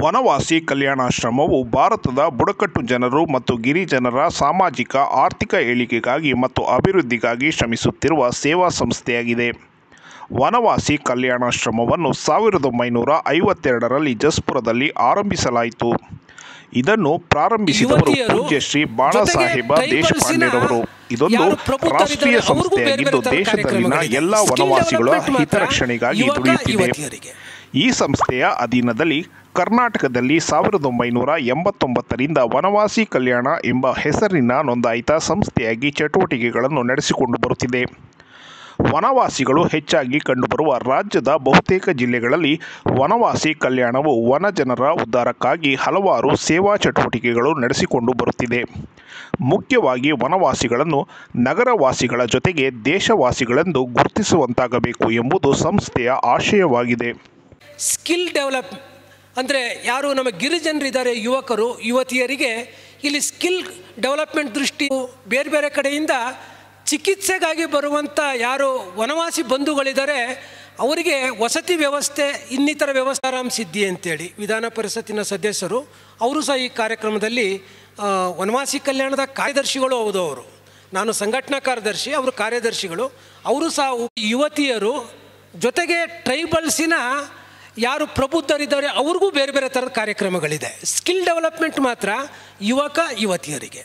ವನವಾಸಿ ಕಲ್ಯಾಣಾಶ್ರಮವು ಭಾರತದ ಬುಡಕಟ್ಟು ಜನರು ಮತ್ತು ಗಿರಿಜನರ ಸಾಮಾಜಿಕ ಆರ್ಥಿಕ ಏಳಿಗೆಗಾಗಿ ಮತ್ತು ಅಭಿವೃದ್ಧಿಗಾಗಿ ಶ್ರಮಿಸುತ್ತಿರುವ ಸೇವಾ ಸಂಸ್ಥೆಯಾಗಿದೆ ವನವಾಸಿ ಕಲ್ಯಾಣಾಶ್ರಮವನ್ನು ಸಾವಿರದ ಒಂಬೈನೂರ ಐವತ್ತೆರಡರಲ್ಲಿ ಜಸ್ಪುರದಲ್ಲಿ ಆರಂಭಿಸಲಾಯಿತು ಇದನ್ನು ಪ್ರಾರಂಭಿಸಿದವರು ಯುವತಿಯರು ಪೂಜ್ಯ ಶ್ರೀ ಬಾಳಾಸಾಹೇಬ ಜೊತೆಗೆ ದೇಶಪಾಂಡೆರವರು ಟ್ರೈಬಲ್ಸಿನ ಇದೊಂದು ಯಾರು ಪ್ರಬುದ್ಧರಿದ್ದಾರೆ ರಾಷ್ಟ್ರೀಯ ಅವ್ರಿಗೂ ಬೇರೆ ಬೇರೆ ಸಂಸ್ಥೆಯಾಗಿದ್ದು ಥರದ ದೇಶದಲ್ಲಿನ ಕಾರ್ಯಕ್ರಮಗಳಿದೆ. ಎಲ್ಲ Skill ವನವಾಸಿಗಳ development ಮಾತ್ರ ಹಿತರಕ್ಷಣೆಗಾಗಿ ಯುವಕ, ದುಡಿಯುತ್ತಿದೆ ಯುವತಿಯರಿಗೆ. ಈ ಸಂಸ್ಥೆಯ ಅಧೀನದಲ್ಲಿ ಕರ್ನಾಟಕದಲ್ಲಿ ಸಾವಿರದ ಒಂಬೈನೂರ ಎಂಬತ್ತೊಂಬತ್ತರಿಂದ ವನವಾಸಿ ಕಲ್ಯಾಣ ಎಂಬ ಹೆಸರಿನ ನೋಂದಾಯಿತ ಸಂಸ್ಥೆಯಾಗಿ ಚಟುವಟಿಕೆಗಳನ್ನು ನಡೆಸಿಕೊಂಡು ಬರುತ್ತಿದೆ ವನವಾಸಿಗಳು ಹೆಚ್ಚಾಗಿ ಕಂಡುಬರುವ ರಾಜ್ಯದ ಬಹುತೇಕ ಜಿಲ್ಲೆಗಳಲ್ಲಿ ವನವಾಸಿ ಕಲ್ಯಾಣವು ವನ ಜನರ ಉದ್ಧಾರಕ್ಕಾಗಿ ಹಲವಾರು ಸೇವಾ ಚಟುವಟಿಕೆಗಳು ನಡೆಸಿಕೊಂಡು ಬರುತ್ತಿದೆ ಮುಖ್ಯವಾಗಿ ವನವಾಸಿಗಳನ್ನು ನಗರವಾಸಿಗಳ ಜೊತೆಗೆ ದೇಶವಾಸಿಗಳೆಂದು ಗುರುತಿಸುವಂತಾಗಬೇಕು ಎಂಬುದು ಸಂಸ್ಥೆಯ ಆಶಯವಾಗಿದೆ ಸ್ಕಿಲ್ ಡೆವಲಪ್ ಅಂದರೆ ಯಾರು ನಮ್ಮ ಗಿರಿಜನರಿದ್ದಾರೆ ಯುವಕರು ಯುವತಿಯರಿಗೆ ಇಲ್ಲಿ ಸ್ಕಿಲ್ ಡೆವಲಪ್ಮೆಂಟ್ ದೃಷ್ಟಿ ಬೇರೆ ಬೇರೆ ಕಡೆಯಿಂದ ಚಿಕಿತ್ಸೆಗಾಗಿ ಬರುವಂಥ ಯಾರು ವನವಾಸಿ ಬಂಧುಗಳಿದ್ದಾರೆ ಅವರಿಗೆ ವಸತಿ ವ್ಯವಸ್ಥೆ ಇನ್ನಿತರ ವ್ಯವಸ್ಥೆ ಆರಾಮ್ ಸಿದ್ಧಿ ಅಂತೇಳಿ ವಿಧಾನ ಪರಿಷತ್ತಿನ ಸದಸ್ಯರು ಅವರು ಸಹ ಈ ಕಾರ್ಯಕ್ರಮದಲ್ಲಿ ಆ, ವನವಾಸಿ ಕಲ್ಯಾಣದ ಕಾರ್ಯದರ್ಶಿಗಳು ಹೌದು ಅವರು ನಾನು ಸಂಘಟನಾ ಕಾರ್ಯದರ್ಶಿ ಅವರು ಕಾರ್ಯದರ್ಶಿಗಳು ಅವರು ಸಹ ಯುವತಿಯರು ಜೊತೆಗೆ ಟ್ರೈಬಲ್ಸಿನ ಯಾರು ಪ್ರಬುದ್ಧರಿದ್ದಾರೆ ಅವ್ರಿಗೂ ಬೇರೆ ಬೇರೆ ಥರದ ಕಾರ್ಯಕ್ರಮಗಳಿದೆ ಸ್ಕಿಲ್ ಡೆವಲಪ್ಮೆಂಟ್ ಮಾತ್ರ ಯುವಕ ಯುವತಿಯರಿಗೆ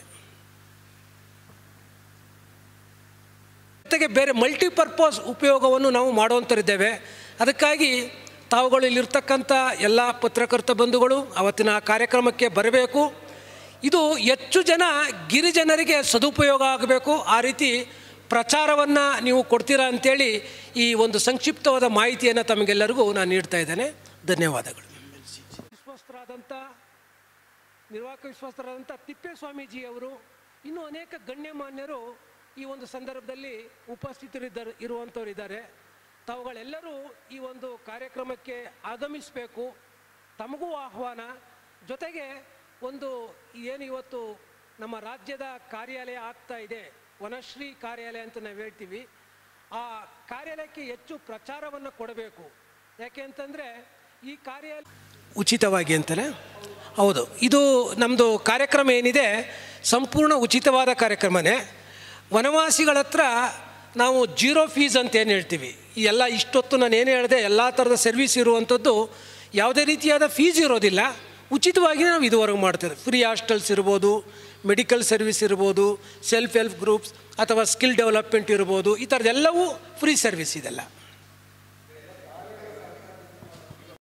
ಜೊತೆಗೆ ಬೇರೆ ಮಲ್ಟಿಪರ್ಪಸ್ ಉಪಯೋಗವನ್ನು ನಾವು ಮಾಡುವಂಥರಿದ್ದೇವೆ ಅದಕ್ಕಾಗಿ ತಾವುಗಳು ಇಲ್ಲಿರ್ತಕ್ಕಂಥ ಎಲ್ಲ ಪತ್ರಕರ್ತ ಬಂಧುಗಳು ಅವತ್ತಿನ ಆ ಕಾರ್ಯಕ್ರಮಕ್ಕೆ ಬರಬೇಕು ಇದು ಹೆಚ್ಚು ಜನ ಗಿರಿಜನರಿಗೆ ಸದುಪಯೋಗ ಆಗಬೇಕು ಆ ರೀತಿ ಪ್ರಚಾರವನ್ನು ನೀವು ಕೊಡ್ತೀರಾ ಅಂತೇಳಿ ಈ ಒಂದು ಸಂಕ್ಷಿಪ್ತವಾದ ಮಾಹಿತಿಯನ್ನು ತಮಗೆಲ್ಲರಿಗೂ ನಾನು ನೀಡ್ತಾ ಇದ್ದೇನೆ ಧನ್ಯವಾದಗಳು ವಿಶ್ವಸ್ತರಾದಂಥ ನಿರ್ವಾಹಕ ವಿಶ್ವಸ್ತರಾದಂಥ ತಿಪ್ಪೇಸ್ವಾಮೀಜಿಯವರು ಇನ್ನೂ ಅನೇಕ ಗಣ್ಯಮಾನ್ಯರು ಈ ಒಂದು ಸಂದರ್ಭದಲ್ಲಿ ಉಪಸ್ಥಿತರಿದ್ದಾರೆ ಇರುವಂಥವ್ರು ಇದ್ದಾರೆ ತಾವುಗಳೆಲ್ಲರೂ ಈ ಒಂದು ಕಾರ್ಯಕ್ರಮಕ್ಕೆ ಆಗಮಿಸಬೇಕು ತಮಗೂ ಆಹ್ವಾನ ಜೊತೆಗೆ ಒಂದು ಏನು ಇವತ್ತು ನಮ್ಮ ರಾಜ್ಯದ ಕಾರ್ಯಾಲಯ ಆಗ್ತಾ ಇದೆ ವನಶ್ರೀ ಕಾರ್ಯಾಲಯ ಅಂತ ನಾವು ಹೇಳ್ತೀವಿ ಆ ಕಾರ್ಯಾಲಯಕ್ಕೆ ಹೆಚ್ಚು ಪ್ರಚಾರವನ್ನು ಕೊಡಬೇಕು ಯಾಕೆ ಅಂತಂದರೆ ಈ ಕಾರ್ಯಾಲಯ ಉಚಿತವಾಗಿ ಅಂತಲೇ ಹೌದು ಇದು ನಮ್ಮದು ಕಾರ್ಯಕ್ರಮ ಏನಿದೆ ಸಂಪೂರ್ಣ ಉಚಿತವಾದ ಕಾರ್ಯಕ್ರಮನೇ ವನವಾಸಿಗಳ ಹತ್ರ ನಾವು ಜೀರೋ ಫೀಸ್ ಅಂತ ಏನು ಹೇಳ್ತೀವಿ ಈ ಎಲ್ಲ ಇಷ್ಟೊತ್ತು ನಾನು ಏನು ಹೇಳಿದೆ ಎಲ್ಲ ಥರದ ಸರ್ವಿಸ್ ಇರುವಂಥದ್ದು ಯಾವುದೇ ರೀತಿಯಾದ ಫೀಸ್ ಇರೋದಿಲ್ಲ ಉಚಿತವಾಗಿ ನಾವು ಇದುವರೆಗೂ ಮಾಡ್ತೇವೆ ಫ್ರೀ ಹಾಸ್ಟೆಲ್ಸ್ ಇರ್ಬೋದು ಮೆಡಿಕಲ್ ಸರ್ವಿಸ್ ಇರ್ಬೋದು ಸೆಲ್ಫ್ ಹೆಲ್ಪ್ ಗ್ರೂಪ್ಸ್ ಅಥವಾ ಸ್ಕಿಲ್ ಡೆವಲಪ್ಮೆಂಟ್ ಇರ್ಬೋದು ಈ ಥರದ್ದೆಲ್ಲವೂ ಫ್ರೀ ಸರ್ವಿಸ್ ಇದೆಲ್ಲ